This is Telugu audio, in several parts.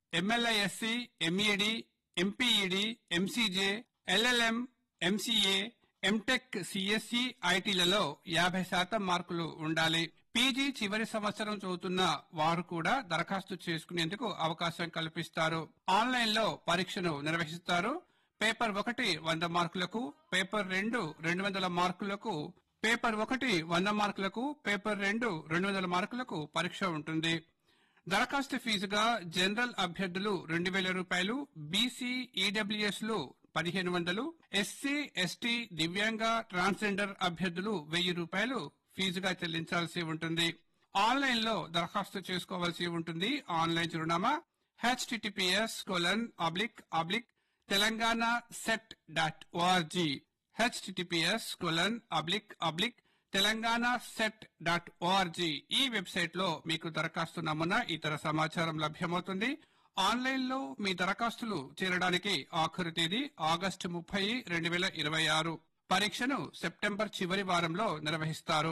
MLISc MED MPED MCJ LLM MCA M Tech CSC ఐటీలలో యాభై శాతం మార్కులు ఉండాలి పీజీ చివరి సంవత్సరం చదువుతున్న వారు కూడా దరఖాస్తు చేసుకునేందుకు అవకాశం కల్పిస్తారు ఆన్లైన్ లో పరీక్షను నిర్వహిస్తారు పేపర్ ఒకటి వంద మార్కులకు పేపర్ రెండు రెండు వందల మార్కులకు పేపర్ ఒకటి వంద మార్కులకు పేపర్ రెండు రెండు వందల మార్కులకు పరీక్ష ఉంటుంది దరఖాస్తు ఫీజుగా జనరల్ అభ్యర్థులు రెండు వేల రూపాయలు బీసీ ఈడబ్ల్యూఎస్ లు పదిహేను వందలు ఎస్సీ ఎస్టీ దివ్యాంగ ట్రాన్స్జెండర్ అభ్యర్థులు వెయ్యి రూపాయలు ఫీజుగా చెల్లించాల్సి ఉంటుంది ఆన్లైన్ లో దరఖాస్తు చేసుకోవాల్సి ఉంటుంది ఆన్లైన్ చిరునామా HTTPS colon oblique oblique Telangana set dot ORG HTTPS colon oblique oblique Telangana set dot ORG ఈ వెబ్సైట్ లో మీకు దరఖాస్తు నమూనా ఇతర సమాచారం లభ్యమవుతుంది ఆన్లైన్ లో మీ దరఖాస్తులు చేరడానికి ఆఖరు తేదీ ఆగస్టు ముప్పై రెండు వేల ఇరవై ఆరు పరీక్షను సెప్టెంబర్ చివరి వారంలో నిర్వహిస్తారు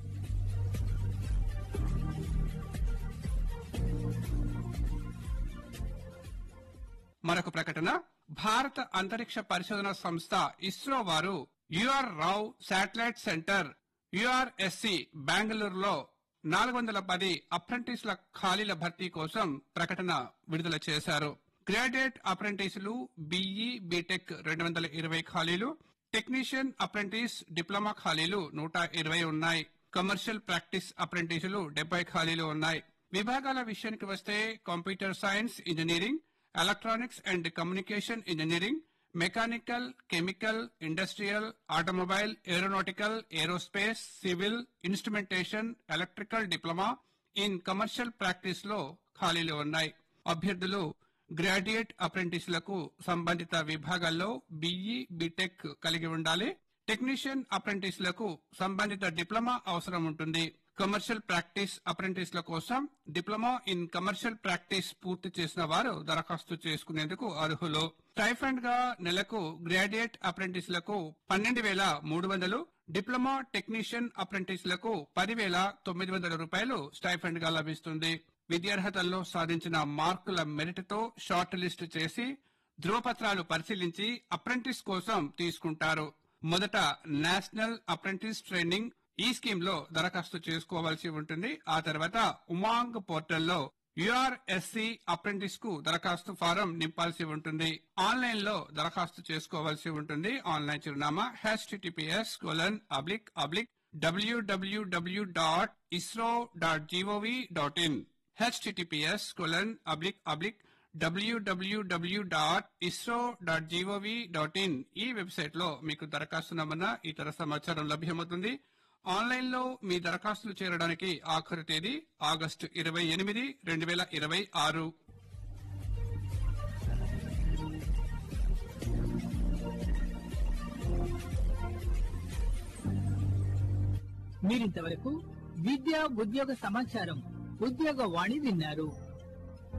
మరొక ప్రకటన భారత అంతరిక్ష పరిశోధన సంస్థ ఇస్రో వారు యుఆర్ రావ్ శాటిలైట్ సెంటర్ యుఆర్ఎస్సి బెంగళూరులో నాలుగు వందల పది అప్రెంటిస్ల ఖాళీల భర్తీ కోసం ప్రకటన విడుదల చేశారు గ్రాడ్యుయేట్ అప్రెంటిస్లు బీఈ బీటెక్ రెండు వందల ఇరవై ఖాళీలు టెక్నీషియన్ అప్రెంటిస్ డిప్లొమా ఖాళీలు నూట ఇరవై ఉన్నాయి కమర్షియల్ ప్రాక్టీస్ అప్రెంటిస్లు డెబ్బై ఖాళీలు ఉన్నాయి విభాగాల విషయానికి వస్తే computer science engineering electronics and communication engineering mechanical chemical industrial automobile aeronautical aerospace civil instrumentation electrical diploma in commercial practice లో ఖాళీలు ఉన్నాయి అభ్యర్థులు గ్రాడ్యుయేట్ అప్రెంటిస్లకు సంబంధిత విభాగాల్లో బీఈ బీటెక్ కలిగి ఉండాలి టెక్నీషియన్ అప్రెంటిస్లకు సంబంధిత డిప్లొమా అవసరం ఉంటుంది కమర్షియల్ ప్రాక్టీస్ అప్రెంటిస్ల కోసం డిప్లొమా ఇన్ కమర్షియల్ ప్రాక్టీస్ పూర్తి చేసిన వారు దరఖాస్తు చేసుకునేందుకు అర్హులు స్టైఫండ్ గా నెలకు గ్రాడ్యుయేట్ అప్రెంటిస్లకు పన్నెండు వేల మూడు వందలు డిప్లొమా టెక్నీషియన్ అప్రెంటిస్లకు పదివేల తొమ్మిది వందల రూపాయలు స్టైఫండ్ గా లభిస్తుంది విద్యార్హతల్లో సాధించిన మార్కుల మెరిట్ తో షార్ట్ లిస్ట్ చేసి ధృవపత్రాలు పరిశీలించి అప్రెంటిస్ కోసం తీసుకుంటారు మొదట నేషనల్ అప్రెంటిస్ ట్రైనింగ్ ఈ స్కీమ్ లో దరఖాస్తు చేసుకోవాల్సి ఉంటుంది ఆ తర్వాత ఉమాంగ్ పోర్టల్లో యుఆర్ఎస్సి అప్రెంటిస్ కు దరఖాస్తు ఫారం నింపాల్సి ఉంటుంది ఆన్లైన్ లో దరఖాస్తు చేసుకోవాల్సి ఉంటుంది ఆన్లైన్ చిరునామా HTTPS colon oblique oblique WWW dot ISRO dot GOV dot in HTTPS colon oblique oblique WWW dot ISRO dot GOV dot in ఈ వెబ్సైట్ లో మీకు దరఖాస్తు నమూనా ఇతర సమాచారం లభ్యమవుతుంది ఆన్లైన్ లో మీ దరఖాస్తులు చేరడానికి ఆఖరు తేదీ ఆగస్టు ఇరవై ఎనిమిది రెండు వేల ఇరవై ఆరు మీరింతవరకు విద్యా ఉద్యోగ సమాచారం ఉద్యోగ వాణి విన్నారు